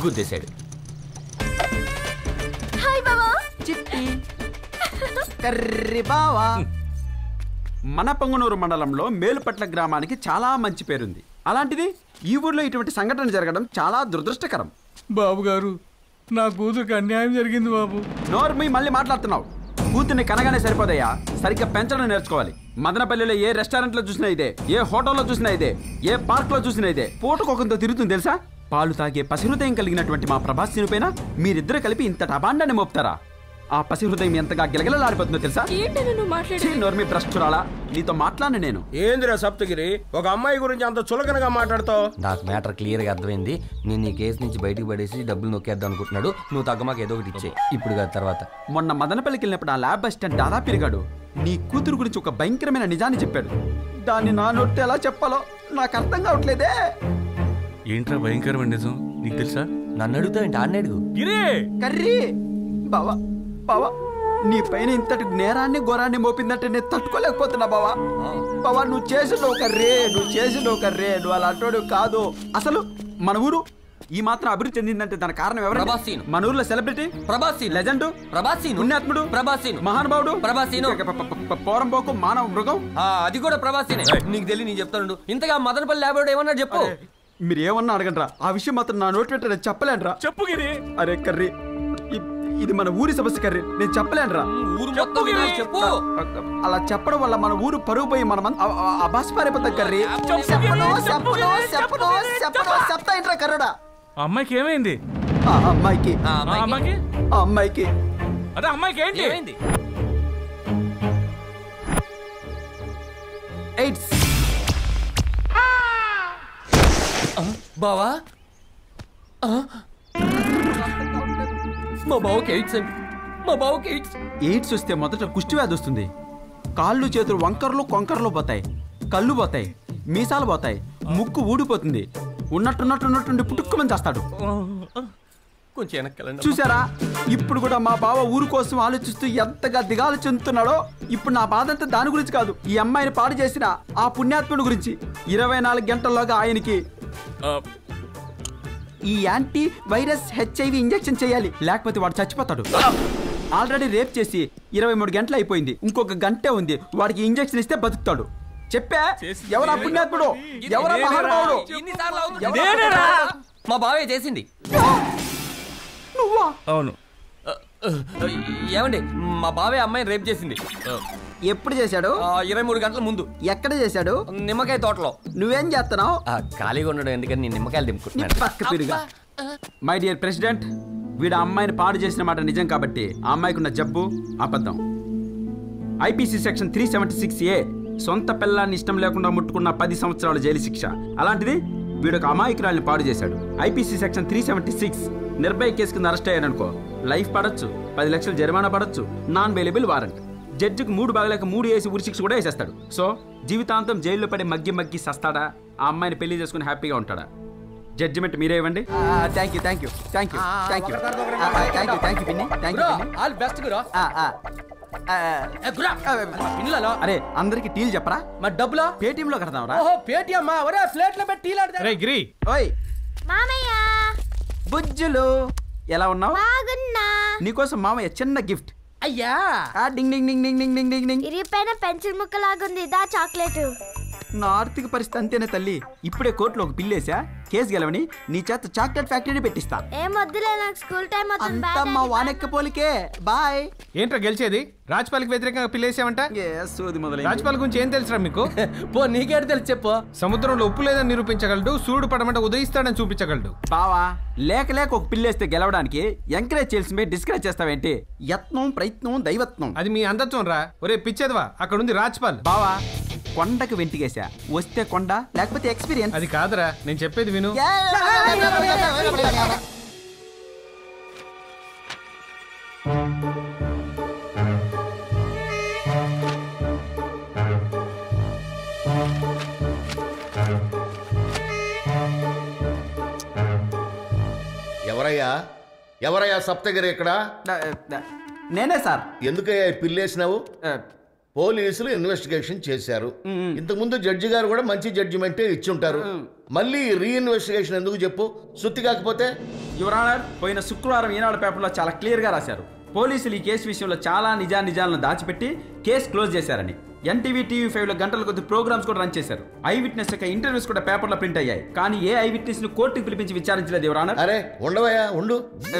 గుద్దేశాడు hi బాబా చిట్టి కర్రి బావా మన పొంగనూరు మండలంలో మేలుపట్ల గ్రామానికి చాలా మంచి పేరుంది అలాంటిది ఈ ఊర్లో ఇటువంటి సంఘటన జరగడం చాలా దురదృష్టకరం బాబు గారు నా కూతురికి అన్యాయం జరిగింది బాబు నోర్మి మళ్ళీ మాట్లాడుతున్నావు కూతుర్ని కనగానే సరిపోదయ్యా సరిగ్గా పెంచడం నేర్చుకోవాలి మదనపల్లిలో ఏ రెస్టారెంట్ లో చూసినా ఇదే ఏ హోటల్లో చూసినా ఇదే ఏ పార్క్ లో చూసినా ఇదే పూటకొకంతో తిరుగుతుంది తెలుసా పాలు తాగే పసిహృదయం కలిగినటువంటి మా ప్రభాస్ పైన మీరిద్దరు కలిపి ఇంతటి అభాండాన్ని మోపుతారా ఆ పసిహృదయం ఎంతగా గిలగిలలాడిపోతుందో తెలుసా ఏంటని నువ్వు మాట్లాడే ఛీ, నోర్మి భ్రష్టురాలా నీతో మాట్లాడను నేను ఏందిరా సప్తగిరి ఒక అమ్మాయి గురించి అంత చులకనగా మాట్లాడతావు నాకు మ్యాటర్ క్లియర్గా అర్థమైంది నేను ఈ కేసు నుంచి బయటికి పడేసి డబ్బులు నొక్కేద్దాం అనుకుంటున్నాడు నువ్వు తగ్గమాకు ఏదో ఒకటి ఇచ్చే ఇప్పుడు కాదు తర్వాత మొన్న మదనపల్లికి వెళ్ళినప్పుడు ఆ ల్యాబ్ అసిస్టెంట్ దాదా పెరిగాడు నీ కూతురు గురించి ఒక భయంకరమైన నిజాన్ని చెప్పాడు దాన్ని నా నొట్టి ఎలా చెప్పాలో నాకు అర్థం కావట్లేదే ఏంట్రా భయంకరమైన నిజం నీకు తెలుసా నన్ను అడుగుతావేంటి ఆడిని అడుగు గిరే కర్రీ బావా బావా నీ పైన ఇంతటి నేరాన్ని ఘోరాన్ని మోపిందంటే నేను తట్టుకోలేకపోతున్నా బావా బావా నువ్వు చేసిన ఒక రే నువ్వు చేసిన ఒక రే నువ్వు అలా అంటాడు కాదు అసలు మన ఊరు ఈ మాత్రం అభివృద్ధి చెందిందంటే దాని కారణం ఎవరు ప్రభాసీను. మన ఊర్లో సెలబ్రిటీ ప్రభాసీను. లెజెండ్ ప్రభాసీను. పుణ్యాత్ముడు ప్రభాసీను. మహానుభావుడు ప్రభాసీను. ప- ప- ప- పోరంబోకు మానవ మృగం ఆ, అది కూడా ప్రభాసీనే నీకు తెలియదు నేను చెప్తాను ఇంతగా మదనపల్లి ల్యాబ్ ఏమన్నా చెప్పు మీరు ఏమన్నా అడగండ్రా ఆ విషయం మాత్రం నా నోటి వెంట నేను చెప్పలేనురా చెప్పు గిరి అరే కర్రీ ఇ- ఇది మన ఊరి సమస్య కర్రీ నేను చెప్పలేనురా ఊరు మొత్తం వినాలి చెప్పు అలా చెప్పడం వల్ల మన ఊరు పరుగు పోయి మనం అబాసిపారిపోతాం కర్రీ చెప్పను చెప్పను చెప్పను చెప్పను చెప్తా ఏంట్రా కర్రుడా ఆ అమ్మాయికి ఏమైంది ఆ అమ్మాయికి ఆ, ఆ అమ్మాయికి అమ్మాయికి ఆ అమ్మాయికి అదే అమ్మాయికి ఏంటి ఏమైంది ఎయిడ్స్ బావా ఆ? మా బావకి ఎయిడ్స్ అండి మా బావకి ఎయిడ్స్ ఎయిడ్స్ వస్తే మొదట కుష్టి వ్యాధి వస్తుంది కాళ్ళు చేతులు వంకర్లు కొంకర్లు పోతాయి కళ్ళు పోతాయి మీసాలు పోతాయి ముక్కు ఊడిపోతుంది ఉన్నట్టున్నట్టున్నట్టుండి పుట్టుక్కుమని చేస్తాడు కొంచెం వెనక్కి చూసారా ఇప్పుడు కూడా మా బావ ఊరు కోసం ఆలోచిస్తూ ఎంతగా దిగాలు చెందుతున్నాడో ఇప్పుడు నా బాధ అంతా దాని గురించి కాదు ఈ అమ్మాయిని పాడు చేసిన ఆ పుణ్యాత్ముడి గురించి ఇరవై నాలుగు గంటల్లోగా ఆయనకి ఈ యాంటీ వైరస్ హెచ్ఐవి ఇంజెక్షన్ చేయాలి లేకపోతే వాడు చచ్చిపోతాడు ఆల్రెడీ రేప్ చేసి ఇరవై మూడు గంటలు అయిపోయింది ఇంకొక గంటే ఉంది వాడికి ఇంజెక్షన్ ఇస్తే బతుకుతాడు చెప్పా ఎవరా పుణ్యాత్ముడు ఎవరా మహానుభావుడు ఎన్నిసార్లు అవుతుంది? ఎవరా నేనేరా? మా బావే చేసింది నువ్వా అవును ఏమండి మా బావే అమ్మాయిని రేప్ చేసింది ఎప్పుడు చేశాడు ఆ, ఇరవై మూడు గంటల ముందు ఎక్కడ చేశాడు నిమ్మకాయ తోటలో నువ్వేం చేస్తున్నావు ఆ, ఖాళీగా ఉండడం ఎందుకని నేను నిమ్మకాయలు నీ దింపుకుంటున్నాను పక్క పిరుగా మై డియర్ ప్రెసిడెంట్ వీడు ఆ అమ్మాయిని పాడు చేసిన మాట నిజం కాబట్టి ఆ అమ్మాయికి ఉన్న జబ్బు అబద్ధం IPC section three seventy six ఏ సొంత పిల్లాన్ని ఇష్టం లేకుండా ముట్టుకున్న పది సంవత్సరాల జైలు శిక్ష అలాంటిది వీడు ఒక అమాయకురాల్ని పాడు చేశాడు IPC section three seventy six Nirbhaya case కింద అరెస్ట్ అయ్యాడనుకో లైఫ్ పడొచ్చు పది లక్షలు జరిమానా పడొచ్చు నాన్ బెయిలబుల్ వారెంట్ జడ్జికి మూడు బాగలేక మూడు వేసి ఉరి శిక్ష కూడా వేసేస్తాడు సో జీవితాంతం జైల్లో పడి మగ్గి మగ్గి సస్తాడా ఆ అమ్మాయిని పెళ్లి చేసుకుని హ్యాపీగా ఉంటాడా జడ్జిమెంట్ మీరే ఇవ్వండి thank you thank you thank you thank you thank you thank you పిన్ని థ్యాంక్ యూ ఆల్ బెస్ట్ గురా పిల్లలు అరే అందరికి టీలు చెప్పరా మరి డబ్బులా పేటీఎం లో కడదాంరా ఓహో పేటిఎం ఒరే ప్లేట్ లో పెట్టి రే గిరి ఓయ్ మామయ్య బుజ్జులు ఎలా ఉన్నావు బాగున్నా నీకోసం మామయ్య చిన్న గిఫ్ట్ అయ్యా ఆ డింగ్ డింగ్ డింగ్ డింగ్ డింగ్ డింగ్ డింగ్ డింగ్ ఇరిగిపోయిన పెన్సిల్ ముక్కలాగుంది దా చాక్లెట్ నా ఆర్థిక పరిస్థితి అంతేనే తల్లి ఇప్పుడే కోర్టులో ఒక పిల్లేసా కేసు గెలవని నీ చేత చాక్లెట్ ఫ్యాక్టరీ పెట్టిస్తా ఏం వద్దులే నాకు స్కూల్ టైం అవుతుంది అంతా మా వానెక్క పోలికే బాయ్ ఏంట్రా గెలిచేది రాజ్పాల్కి వ్యతిరేకంగా పిల్లేసామంట సోది మొదలైంది రాజ్పాల్ గురించి ఏం తెలుసురా మీకు పో నీకేడు తెలుసు చెప్పు సముద్రంలో ఉప్పు లేదని నిరూపించగలడు సూర్యుడు పడమంట ఉదయిస్తాడని చూపించగలడు బావా లేక లేక ఒక పిల్లేస్తే గెలవడానికి ఎంకరేజ్ చేయాల్సి పోయి డిస్కరేజ్ చేస్తావేంటి యత్నం ప్రయత్నం దైవత్నం అది మీ అందత్వం రా ఒరే పిచ్చేదవా అక్కడ ఉంది రాజ్పాల్ బావా కొండకు వెంటిగేసా వస్తే కొండ లేకపోతే ఎక్స్పీరియన్స్ అది కాదురా నేను చెప్పేది విను ఎవరయ్యా ఎవరయ్యా సప్తగిరి ఇక్కడ నేనే సార్ ఎందుకయ్యా ఈ పిల్లేసినావు ఆ, పోలీసులు ఇన్వెస్టిగేషన్ చేశారు ఇంతకుముందు జడ్జి గారు కూడా మంచి జడ్జిమెంటే ఇచ్చుంటారు మళ్ళీ రీఇన్వెస్టిగేషన్ ఎందుకు చెప్పు సుత్తి కాకపోతే యువర్ ఆనర్ పోయిన శుక్రవారం ఈనాడు పేపర్లో చాలా క్లియర్గా రాశారు పోలీసులు ఈ కేసు విషయంలో చాలా నిజా నిజాలను దాచిపెట్టి కేసు క్లోజ్ చేశారని ఎన్టీవీ టీవీ ఫైవ్ లో గంటల కొద్ది ప్రోగ్రామ్స్ కూడా రన్ చేశారు ఐ విట్నెస్ యొక్క ఇంటర్వ్యూస్ కూడా పేపర్లో ప్రింట్ అయ్యాయి కానీ ఏ ఐ విట్నెస్ ను కోర్టుకు పిలిపించి విచారించలేదు యువర్ ఆనర్ అరే ఉండవయ్యా ఉండు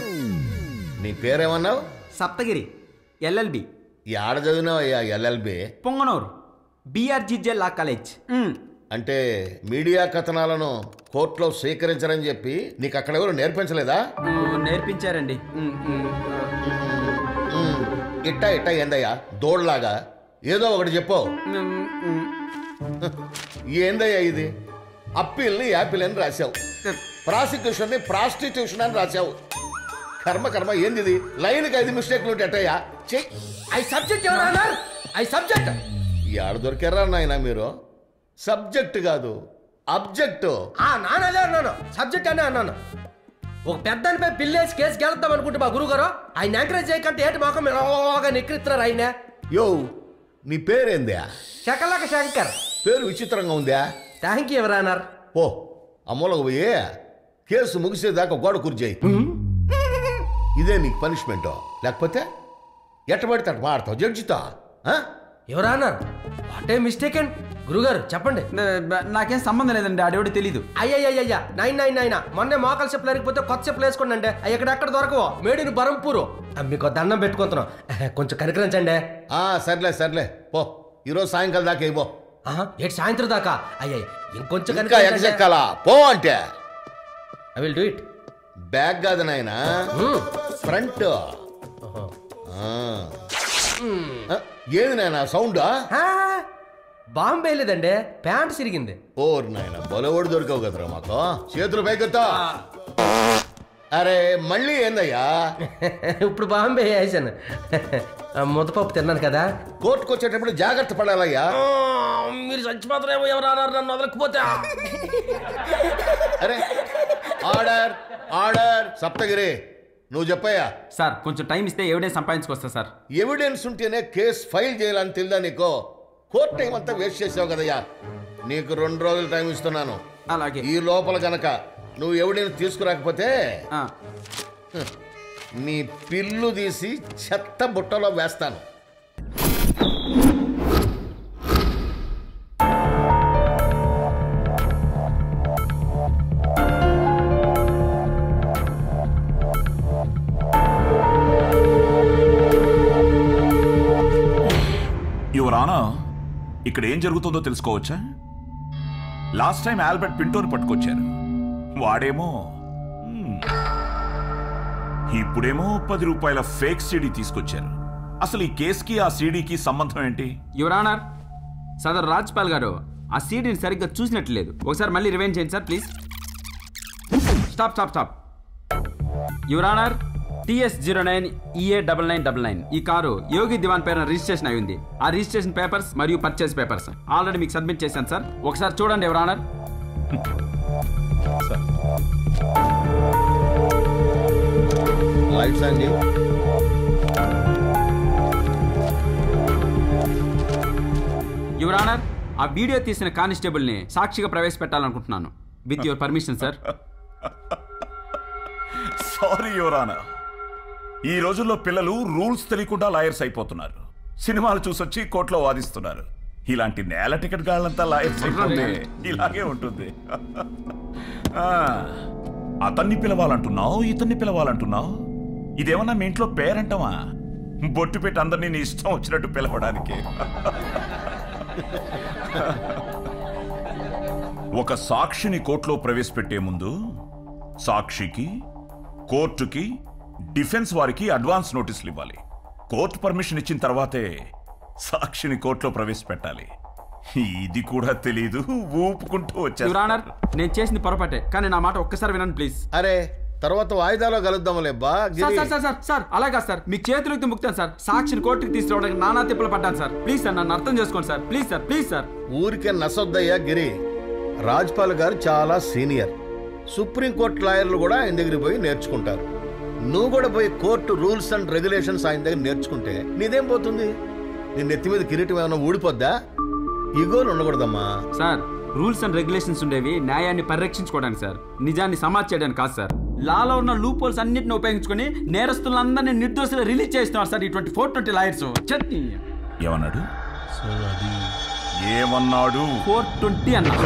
నీ పేరేమన్నావు సప్తగిరి ఎల్ఎల్బి ఈ ఆడ చదివినావయ్యా LLB Punganur BRGJ law college మ్. అంటే మీడియా కథనాలను కోర్టులో స్వీకరించరని చెప్పి నీకు అక్కడ ఎవరు నేర్పించలేదా మ్, నేర్పించారండి మ్, మ్, ఉమ్, ఇట్టా ఇట్టా ఏందయ్యా దోడ్లాగా ఏదో ఒకటి చెప్పు మ్, మ్. ఏందయ్యా ఇది అప్పీల్ని యాపిల్ అని రాశావు ప్రాసిక్యూషన్ని ప్రాస్టిట్యూషన్ అని రాశావు కర్మ కర్మ ఏంది ఇది లైన్కి ఐదు మిస్టేక్లు ఉంటాయా చెయ్ ఐ సబ్జెక్ట్ ఎవరన్నా ఐ సబ్జెక్ట్ ఈ ఆడ దొరికారా నాయన మీరు సబ్జెక్ట్ కాదు అబ్జెక్ట్ ఆ నాన్నదే అన్నాను సబ్జెక్ట్ అనే అన్నాను ఒక పెద్దనిపై పిల్లేసి కేసు గెలుద్దాం అనుకుంటే మా గురుగారు ఆయన ఎంకరేజ్ చేయకంటే ఏంటి మాకు మెల్లగా నెక్కిరిస్తున్నారు ఆయన యో నీ పేరేందా శకలక శంకర్ పేరు విచిత్రంగా ఉందా థ్యాంక్ యూ ఎవరన్నారు ఓ అమ్మలోకి పోయి కేసు ముగిసేదాకా గోడ కుర్చేయి ఇదే నీకు పనిష్మెంట్ లేకపోతే ఎట్టబడితే అట్ట మాడతావు జడ్జితో ఆ? ఎవరన్నారు వాట్ ఏ మిస్టేక్ అండ్ గురుగారు చెప్పండి న- నాకేం సంబంధం లేదండి ఆడేవాడు తెలీదు అయ్యయ్యయ్యా నైన్ నైన్ నైన్ మొన్నే మోకాలు చెప్పులు ఎరిగిపోతే కొత్త చెప్పులు వేసుకోండి అంటే ఎక్కడెక్కడ దొరకవు మేడిని బరంపూరు ఆ, మీకు దండం పెట్టుకుంటున్నాం కొంచెం కనికరించండి ఆ, సర్లే సర్లే పో ఈరోజు సాయంకాలం దాకా ఇవ్వు ఆహా, ఏటి సాయంత్రం దాకా అయ్యాయి ఇంకొంచెం ఇంకా కనికరించండి ఎగ్జెక్కాలా పో అంటే I will do it bag కాదు నాయన ఫ్రంట్ ఆ. ఆ, ఏది నాయన సౌండా బాంబే లేదండి ప్యాంట్ సిరిగింది ఓర్ నాయన బొలవడు దొరకవు కదరా మాకు చేతులు పైకెత్తా అరే మళ్ళీ ఏందయ్యా ఇప్పుడు బాంబే వేసాను ముద్దపప్పు తిన్నాను కదా కోర్టుకు వచ్చేటప్పుడు జాగ్రత్త పడాలయ్యా మీరు చచ్చిపోతారేమో ఎవరు నన్ను వదలకపోతే అరే ఆర్డర్ ఆర్డర్ సప్తగిరి నువ్వు చెప్పయ్యా సార్ కొంచెం టైం ఇస్తే ఎవిడెన్స్ సంపాదించుకొస్తా సార్ ఎవిడెన్స్ ఉంటేనే కేసు ఫైల్ చేయాలని తెలియదా నీకో కోర్టు టైం అంతా వేస్ట్ చేసావు కదయ్యా నీకు రెండు రోజులు టైం ఇస్తున్నాను అలాగే ఈ లోపల గనక నువ్వు ఎవిడెన్స్ తీసుకురాకపోతే ఆ, నీ పిల్లు తీసి చెత్త బుట్టలో వేస్తాను యువరానా ఇక్కడ ఏం జరుగుతుందో తెలుసుకోవచ్చా లాస్ట్ టైం ఆల్బర్ట్ పింటోని పట్టుకొచ్చారు వాడేమో మ్మ్, ఇప్పుడేమో పది రూపాయల ఫేక్ సీడీ తీసుకొచ్చారు అసలు ఈ కేసుకి ఆ సీడీకి సంబంధం ఏంటి యువర్ ఆనర్ సదర్ రాజ్పాల్ గారు ఆ సీడీని సరిగ్గా చూసినట్లేదు ఒకసారి మళ్ళీ రివైండ్ చేయండి sir please stop stop stop your honour TS zero nine EA double nine double nine ఈ కారు యోగి దివాన్ పేరున రిజిస్ట్రేషన్ అయి ఉంది ఆ రిజిస్ట్రేషన్ పేపర్స్ మరియు పర్చేస్ పేపర్స్ ఆల్రెడీ మీకు సబ్మిట్ చేశాను సార్ ఒకసారి చూడండి ఎవర్ ఆనర్ లైట్స్ అండి యువర్ ఆనర్ ఆ వీడియో తీసిన కానిస్టేబుల్ ని సాక్షిగా ప్రవేశపెట్టాలనుకుంటున్నాను with your permission sir sorry యువరానా ఈ రోజుల్లో పిల్లలు రూల్స్ తెలియకుండా లాయర్స్ అయిపోతున్నారు సినిమాలు చూసొచ్చి కోర్టులో వాదిస్తున్నారు ఇలాంటి నేల టికెట్ గాళ్ళంతా లాయర్స్ అయిపోతే ఇలాగే ఉంటుంది ఆ, అతన్ని పిలవాలంటున్నావు ఇతన్ని పిలవాలంటున్నావు ఇదేమన్నా మీ ఇంట్లో పేరంటమా బొట్టు పెట్టి అందరినీ నీ ఇష్టం వచ్చినట్టు పిలవడానికి ఒక సాక్షిని కోర్టులో ప్రవేశపెట్టే ముందు సాక్షికి కోర్టుకి డిఫెన్స్ వారికి అడ్వాన్స్ నోటీసులు ఇవ్వాలి కోర్టు పర్మిషన్ ఇచ్చిన తర్వాతే సాక్షిని కోర్టులో ప్రవేశపెట్టాలి ఇది కూడా తెలీదు ఊపుకుంటూ యువర్ వచ్చారు ఆనర్ నేను చేసింది పొరపాటే కానీ నా మాట ఒక్కసారి వినండి ప్లీజ్ అరే తర్వాత వాయిదాలో కలుద్దాంలే బా sir Giri sir sir sir sir అలాగా సార్ మీ చేతులకి ముక్తాను సార్ సాక్షిని కోర్టుకి తీసుకురావడానికి నానా తిప్పలు పడ్డాను సార్ ప్లీజ్ సార్ నన్ను అర్థం చేసుకోండి sir please sir please sir ఊరికే నసొద్దయ్యా గిరి రాజ్పాల్ గారు చాలా సీనియర్ సుప్రీంకోర్టు లాయర్లు కూడా ఆయన దగ్గరికి పోయి నేర్చుకుంటారు నువ్వు కూడా పోయి కోర్టు రూల్స్ అండ్ రెగ్యులేషన్స్ ఆయన దగ్గర నేర్చుకుంటే నీదేం పోతుంది నీ నెత్తి మీద కిరీటం ఏమైనా ఊడిపోద్దా ఇగోలు ఉండకూడదమ్మా సార్ రూల్స్ అండ్ రెగ్యులేషన్స్ ఉండేవి న్యాయాన్ని పరిరక్షించుకోవడానికి సార్ నిజాన్ని సమాజ్ చేయడానికి కాదు సార్ లాలో ఉన్న లూప్ హోల్స్ అన్నింటిని ఉపయోగించుకొని నేరస్తులందరినీ నిర్దోషులు రిలీజ్ చేస్తున్నారు సార్ ఈ ట్వంటీ ఫోర్ ట్వంటీ లాయర్స్ చట్నీ ఏమన్నాడు ఏమన్నాడు ఫోర్ ట్వంటీ అన్న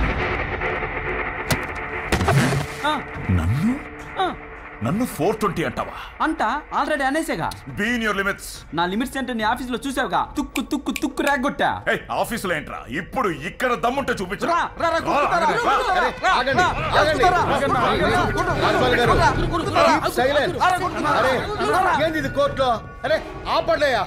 ఆ, నన్ను ఆ, నన్ను ఫోర్ ట్వంటీ అంటావా అంట ఆల్రెడీ అనేసేగా బీన్ యువర్ లిమిట్స్ నా లిమిట్స్ ఏంటో నీ ఆఫీస్ లో చూసావుగా తుక్కు తుక్కు తుక్కు రేగొట్టా ఏయ్ ఆఫీసులో ఏంట్రా ఇప్పుడు ఇక్కడ దమ్ముంటే చూపించు రా, రా, రా, కొట్టుతారా, రా, రా, రా. రా, రా, ఆగండి, రా, ఆగండి. కొట్టుతారా, ఆగండి, కొట్టుతారా, ఆగండి. కొట్టుతారా, రాజపాల్ గారు. కొట్టుతారా, కొట్టుతారా, Keep silent. అరే, కొట్టుతారా, అరే కొట్టుతారా. ఏంది ఇది కోర్టులో అరే ఆపండియా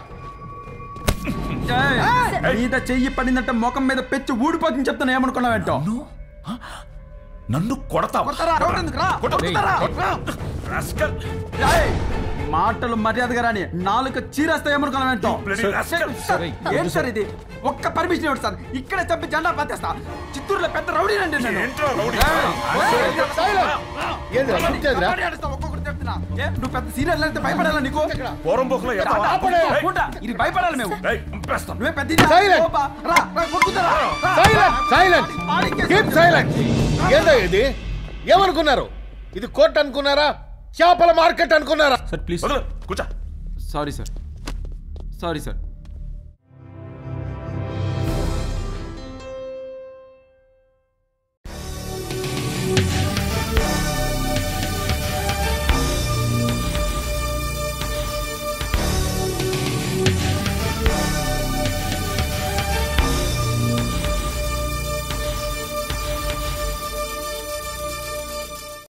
ఏయ్, మీద చెయ్యి పడిందంటే ముఖం మీద పెచ్చి ఊడిపోతుంది చెప్తాను ఏమనుకున్నావేంటో నన్ను కొడతావా కొడతారా, కొట్టేందుకు రా, కొడతారా, రా. Rascal. ఏయ్, మాటలు మర్యాదగా రాని నాలుగు చీరేస్తా ఏమనుకున్నావేంటో Bloody rascal. ఏంటి సార్ ఇది ఒక్క పర్మిషన్ ఇవ్వండి సార్ ఇక్కడే చంపి జెండా పత్తేస్తా చిత్తూరులో పెద్ద రౌడీనండి నేను ఏంట్రా రౌడీ? ఏంది రా, కూర్చోదురా? మర్యాదిస్తా, ఒక్కొక్కటి చెప్తున్నా. ఏ, నువ్వు పెద్ద సీరియల్ అంటే భయపడాలా నీకు పోరంబోకులో ఎత్తావా? ఏయ్, ఉంటా, ఇది భయపడాలి మేము ఏయ్, చంపేస్తాను. నువ్వే పెద్ద ఇది. Silent. ఓపా, రా, రా, కొట్టుకుంటారా? రా, సైలెంట్ సైలెంట్ ఆడించేసి- కీప్ సైలెంట్ ఏందో ఇది ఏమనుకున్నారు ఇది కోర్టు అనుకున్నారా చేపల మార్కెట్ అనుకున్నారా సార్ ప్లీజ్ వదలు, కూర్చో సారీ సార్ సారీ సార్